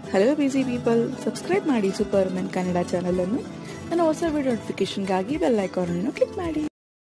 hello busy people subscribe ಮಾಡಿ super women Kannada ಚಾನಲನ್ನು ನನ್ನ ಹೊಸ ವಿಡಿಯೋ ನೋಟಿಫಿಕೇಶನ್ಗಾಗಿ ಬೆಲ್ ಐಕಾನನ್ನು ಕ್ಲಿಕ್ ಮಾಡಿ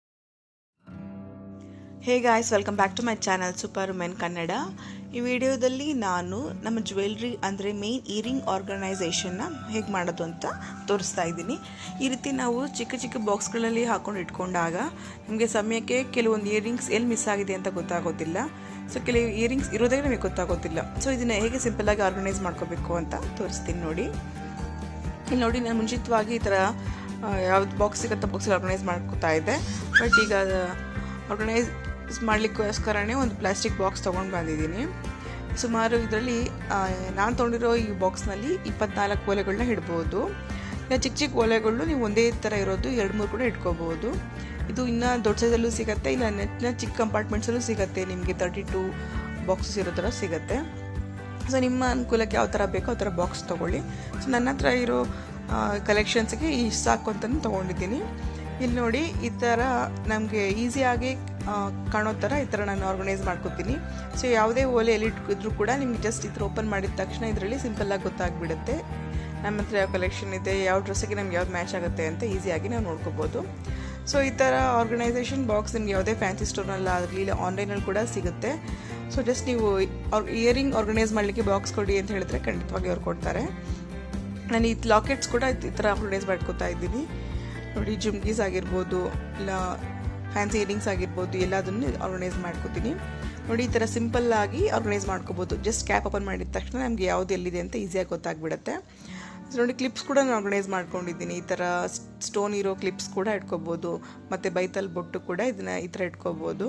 hey guys welcome back to my channel super women Kannada ಈ ವಿಡಿಯೋದಲ್ಲಿ ನಾನು ನಮ್ಮ ಜ್ಯುವೆಲ್ರಿ ಅಂದರೆ ಮೇನ್ ಇಯರಿಂಗ್ ಆರ್ಗನೈಸೇಷನ್ನ ಹೇಗೆ ಮಾಡೋದು ಅಂತ ತೋರಿಸ್ತಾ ಇದ್ದೀನಿ ಈ ರೀತಿ ನಾವು ಚಿಕ್ಕ ಚಿಕ್ಕ ಬಾಕ್ಸ್ಗಳಲ್ಲಿ ಹಾಕೊಂಡು ಇಟ್ಕೊಂಡಾಗ ನಮಗೆ ಸಮಯಕ್ಕೆ ಕೆಲವೊಂದು ಇಯರಿಂಗ್ಸ್ ಎಲ್ಲಿ ಮಿಸ್ ಆಗಿದೆ ಅಂತ ಗೊತ್ತಾಗೋದಿಲ್ಲ ಸೊ ಕೆಲವು ಇಯರಿಂಗ್ಸ್ ಇರೋದೇ ನಮಗೆ ಗೊತ್ತಾಗೋದಿಲ್ಲ ಸೊ ಇದನ್ನು ಹೇಗೆ ಸಿಂಪಲ್ಲಾಗಿ ಆರ್ಗನೈಸ್ ಮಾಡ್ಕೋಬೇಕು ಅಂತ ತೋರಿಸ್ತೀನಿ ನೋಡಿ ಇಲ್ಲಿ ನೋಡಿ ನಾನು ಮುಂಚಿತವಾಗಿ ಈ ಥರ ಯಾವ್ದು ಬಾಕ್ಸ್ ಸಿಗತ್ತೆ ಬಾಕ್ಸಲ್ಲಿ ಆರ್ಗನೈಸ್ ಮಾಡ್ಕೋತಾ ಇದ್ದೆ ಬಟ್ ಈಗ ಆರ್ಗನೈಸ್ ಮಾಡಲಿಕ್ಕೋಸ್ಕರನೇ ಒಂದು ಪ್ಲಾಸ್ಟಿಕ್ ಬಾಕ್ಸ್ ತೊಗೊಂಡು ಬಂದಿದ್ದೀನಿ ಸುಮಾರು ಇದರಲ್ಲಿ ನಾನು ತೊಗೊಂಡಿರೋ ಈ ಬಾಕ್ಸ್ನಲ್ಲಿ ಇಪ್ಪತ್ನಾಲ್ಕು ಓಲೆಗಳನ್ನ ಇಡ್ಬೋದು ಇಲ್ಲ ಚಿಕ್ಕ ಚಿಕ್ಕ ಓಲೆಗಳು ನೀವು ಒಂದೇ ಥರ ಇರೋದು ಎರಡು ಮೂರು ಕೂಡ ಇಟ್ಕೋಬೋದು ಇದು ಇನ್ನೂ ದೊಡ್ಡ ಸೈಜಲ್ಲೂ ಸಿಗುತ್ತೆ ಇಲ್ಲ ನೆಟ್ಟಿನ ಚಿಕ್ಕ ಕಂಪಾರ್ಟ್ಮೆಂಟ್ಸಲ್ಲೂ ಸಿಗುತ್ತೆ ನಿಮಗೆ ತರ್ಟಿ ಟು ಬಾಕ್ಸಸ್ ಇರೋ ಥರ ಸಿಗುತ್ತೆ ಸೊ ನಿಮ್ಮ ಅನುಕೂಲಕ್ಕೆ ಯಾವ ಥರ ಬೇಕೋ ಆ ಥರ ಬಾಕ್ಸ್ ತೊಗೊಳ್ಳಿ ಸೊ ನನ್ನ ಹತ್ರ ಇರೋ ಕಲೆಕ್ಷನ್ಸ್ಗೆ ಇಷ್ಟು ಸಾಕು ಅಂತಲೂ ತೊಗೊಂಡಿದ್ದೀನಿ ಇಲ್ಲಿ ನೋಡಿ ಈ ಥರ ನಮಗೆ ಈಸಿಯಾಗಿ ಕಾಣೋ ಥರ ಈ ಥರ ನಾನು ಆರ್ಗನೈಸ್ ಮಾಡ್ಕೋತೀನಿ ಸೊ ಯಾವುದೇ ಓಲೆ ಎಲ್ಲಿ ಇಟ್ಕಿದ್ರು ಕೂಡ ನಿಮ್ಗೆ ಜಸ್ಟ್ ಈ ಥರ ಓಪನ್ ಮಾಡಿದ ತಕ್ಷಣ ಇದರಲ್ಲಿ ಸಿಂಪಲ್ಲಾಗಿ ಗೊತ್ತಾಗ್ಬಿಡುತ್ತೆ ನಮ್ಮ ಹತ್ರ ಯಾವ ಕಲೆಕ್ಷನ್ ಇದೆ ಯಾವ ಡ್ರೆಸ್ಸಿಗೆ ನಮ್ಗೆ ಯಾವ್ದು ಮ್ಯಾಚ್ ಆಗುತ್ತೆ ಅಂತ ಈಸಿಯಾಗಿ ನಾವು ನೋಡ್ಕೋಬೋದು ಸೊ ಈ ಥರ ಆರ್ಗನೈಸೇಷನ್ ಬಾಕ್ಸ್ ನಿಮ್ಗೆ ಯಾವುದೇ ಫ್ಯಾನ್ಸಿ ಸ್ಟೋರ್ನಲ್ಲಾಗಲಿ ಇಲ್ಲ ಆನ್ಲೈನಲ್ಲಿ ಕೂಡ ಸಿಗುತ್ತೆ ಸೊ ಜಸ್ಟ್ ನೀವು ಇಯರಿಂಗ್ ಆರ್ಗನೈಸ್ ಮಾಡಲಿಕ್ಕೆ ಬಾಕ್ಸ್ ಕೊಡಿ ಅಂತ ಹೇಳಿದ್ರೆ ಖಂಡಿತವಾಗಿ ಅವ್ರು ಕೊಡ್ತಾರೆ ನಾನು ಈ ಲಾಕೆಟ್ಸ್ ಕೂಡ ಈ ಥರ ಆರ್ಗನೈಸ್ ಮಾಡ್ಕೋತಾ ಇದ್ದೀನಿ ನೋಡಿ ಜುಮ್ಕೀಸ್ ಆಗಿರ್ಬೋದು ಇಲ್ಲ ಫ್ಯಾನ್ಸಿ ಇಯರಿಂಗ್ಸ್ ಆಗಿರ್ಬೋದು ಎಲ್ಲದನ್ನು ಆರ್ಗನೈಸ್ ಮಾಡ್ಕೋತೀನಿ ನೋಡಿ ಈ ಥರ ಸಿಂಪಲ್ಲಾಗಿ ಆರ್ಗನೈಸ್ ಮಾಡ್ಕೋಬೋದು ಜಸ್ಟ್ ಕ್ಯಾಪ್ ಓಪನ್ ಮಾಡಿದ ತಕ್ಷಣ ನಮಗೆ ಯಾವುದು ಎಲ್ಲಿದೆ ಅಂತ ಈಸಿಯಾಗಿ ಗೊತ್ತಾಗ್ಬಿಡುತ್ತೆ ನೋಡಿ ಕ್ಲಿಪ್ಸ್ ಕೂಡ ನಾನು ಆರ್ಗನೈಸ್ ಮಾಡ್ಕೊಂಡಿದ್ದೀನಿ ಈ ಥರ ಸ್ಟೋನ್ ಇರೋ ಕ್ಲಿಪ್ಸ್ ಕೂಡ ಇಟ್ಕೋಬೋದು ಮತ್ತು ಬೈತಲ್ ಬೊಟ್ಟು ಕೂಡ ಇದನ್ನು ಈ ಥರ ಇಟ್ಕೋಬೋದು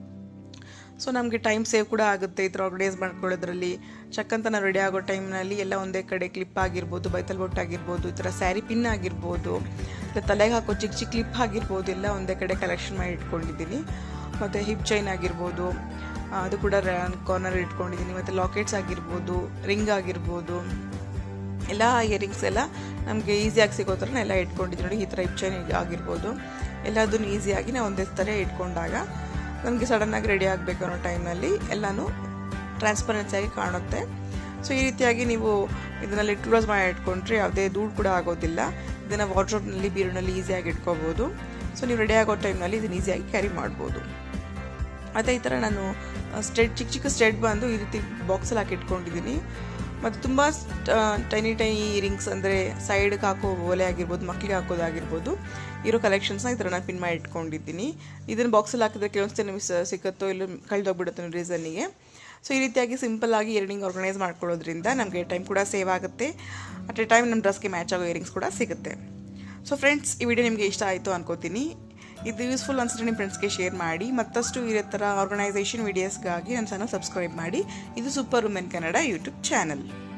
ಸೊ ನಮಗೆ ಟೈಮ್ ಸೇವ್ ಕೂಡ ಆಗುತ್ತೆ ಈ ಥರ ಆರ್ಗನೈಸ್ ಮಾಡ್ಕೊಳ್ಳೋದ್ರಲ್ಲಿ ಚಕ್ಕಂತ ನಾವು ರೆಡಿ ಆಗೋ ಟೈಮ್ನಲ್ಲಿ ಎಲ್ಲ ಒಂದೇ ಕಡೆ ಕ್ಲಿಪ್ ಆಗಿರ್ಬೋದು ಬೈತಲ್ ಬೊಟ್ಟು ಆಗಿರ್ಬೋದು ಈ ಥರ ಸ್ಯಾರಿ ಪಿನ್ ಆಗಿರ್ಬೋದು ಇಲ್ಲ ತಲೆಗೆ ಹಾಕೋ ಚಿಕ್ಕ ಚಿಕ್ಕ ಕ್ಲಿಪ್ ಆಗಿರ್ಬೋದು ಎಲ್ಲ ಒಂದೇ ಕಡೆ ಕಲೆಕ್ಷನ್ ಮಾಡಿ ಇಟ್ಕೊಂಡಿದ್ದೀನಿ ಮತ್ತು ಹಿಪ್ ಚೈನ್ ಆಗಿರ್ಬೋದು ಅದು ಕೂಡ ಕಾರ್ನರ್ ಇಟ್ಕೊಂಡಿದ್ದೀನಿ ಮತ್ತು ಲಾಕೆಟ್ಸ್ ಆಗಿರ್ಬೋದು ರಿಂಗ್ ಆಗಿರ್ಬೋದು ಎಲ್ಲ ಇಯರಿಂಗ್ಸ್ ಎಲ್ಲ ನಮಗೆ ಈಸಿಯಾಗಿ ಸಿಗೋ ಥರ ಎಲ್ಲ ಇಟ್ಕೊಂಡಿದ್ದೀನಿ ನೋಡಿ ಈ ಥರ ಹಿಪ್ ಚೈನ್ ಆಗಿರ್ಬೋದು ಎಲ್ಲದನ್ನು ಈಸಿಯಾಗಿ ನಾವು ಒಂದೇ ಥರ ಇಟ್ಕೊಂಡಾಗ ನನಗೆ ಸಡನ್ನಾಗಿ ರೆಡಿ ಆಗಬೇಕು ಅನ್ನೋ ಟೈಮ್ನಲ್ಲಿ ಎಲ್ಲನೂ ಟ್ರಾನ್ಸ್ಪರೆನ್ಸಿಯಾಗಿ ಕಾಣುತ್ತೆ ಸೊ ಈ ರೀತಿಯಾಗಿ ನೀವು ಇದನ್ನಲ್ಲಿ ಕ್ಲೋಸ್ ಮಾಡಿ ಇಟ್ಕೊಂಡ್ರೆ ಯಾವುದೇ ಧೂಳು ಕೂಡ ಆಗೋದಿಲ್ಲ ಇದನ್ನು ವಾಟ್ರೋಬ್ನಲ್ಲಿ ಬೀರಿನಲ್ಲಿ ಈಸಿಯಾಗಿ ಇಟ್ಕೋಬೋದು ಸೊ ನೀವು ರೆಡಿ ಆಗೋ ಟೈಮ್ನಲ್ಲಿ ಇದನ್ನು ಈಸಿಯಾಗಿ ಕ್ಯಾರಿ ಮಾಡ್ಬೋದು ಅದೇ ಈ ಥರ ನಾನು ಸ್ಟೆಡ್ ಚಿಕ್ಕ ಚಿಕ್ಕ ಸ್ಟೆಡ್ ಬಂದು ಈ ರೀತಿ ಬಾಕ್ಸಲ್ಲಿ ಹಾಕಿ ಇಟ್ಕೊಂಡಿದ್ದೀನಿ ಮತ್ತು ತುಂಬ ಟೈನಿ ಟೈನಿ ಇಯರಿಂಗ್ಸ್ ಅಂದರೆ ಸೈಡ್ಗೆ ಹಾಕೋ ಓಲೆ ಆಗಿರ್ಬೋದು ಮಕ್ಕಳಿಗೆ ಹಾಕೋದಾಗಿರ್ಬೋದು ಇರೋ ಕಲೆಕ್ಷನ್ಸ್ನ ಈ ಥರ ನಾನು ಪಿನ್ ಮಾಡಿ ಇಟ್ಕೊಂಡಿದ್ದೀನಿ ಇದನ್ನು ಬಾಕ್ಸಲ್ಲಿ ಹಾಕಿದ್ರೆ ಕೆಲವೊಂದು ಮಿಸ್ ಸಿಕ್ಕತ್ತೋ ಇಲ್ಲ ಕಳೆದೋಗ್ಬಿಡುತ್ತೋ ರೀಸನ್ನಿಗೆ ಸೊ ಈ ರೀತಿಯಾಗಿ ಸಿಂಪಲ್ಲಾಗಿ ಇಯರಿಂಗ್ ಆರ್ಗನೈಸ್ ಮಾಡ್ಕೊಳ್ಳೋದ್ರಿಂದ ನಮಗೆ ಟೈಮ್ ಕೂಡ ಸೇವ್ ಆಗುತ್ತೆ ಅಟ್ ಎ ಟೈಮ್ ನಮ್ಮ ಡ್ರೆಸ್ಗೆ ಮ್ಯಾಚ್ ಆಗೋ ಇಯರಿಂಗ್ಸ್ ಕೂಡ ಸಿಗುತ್ತೆ ಸೊ ಫ್ರೆಂಡ್ಸ್ ಈ ವಿಡಿಯೋ ನಿಮಗೆ ಇಷ್ಟ ಆಯಿತು ಅನ್ಕೋತೀನಿ ಇದು ಯೂಸ್ಫುಲ್ ಅನ್ಸಿದ್ರೆ ನಿಮ್ಮ ಫ್ರೆಂಡ್ಸ್ಗೆ ಶೇರ್ ಮಾಡಿ ಮತ್ತಷ್ಟು ಇರೋ ಥರ ಆರ್ಗನೈಸೇಷನ್ ವೀಡಿಯೋಸ್ಗಾಗಿ ನನ್ನ ಚಾನಲ್ ಸಬ್ಸ್ಕ್ರೈಬ್ ಮಾಡಿ ಇದು super women Kannada YouTube channel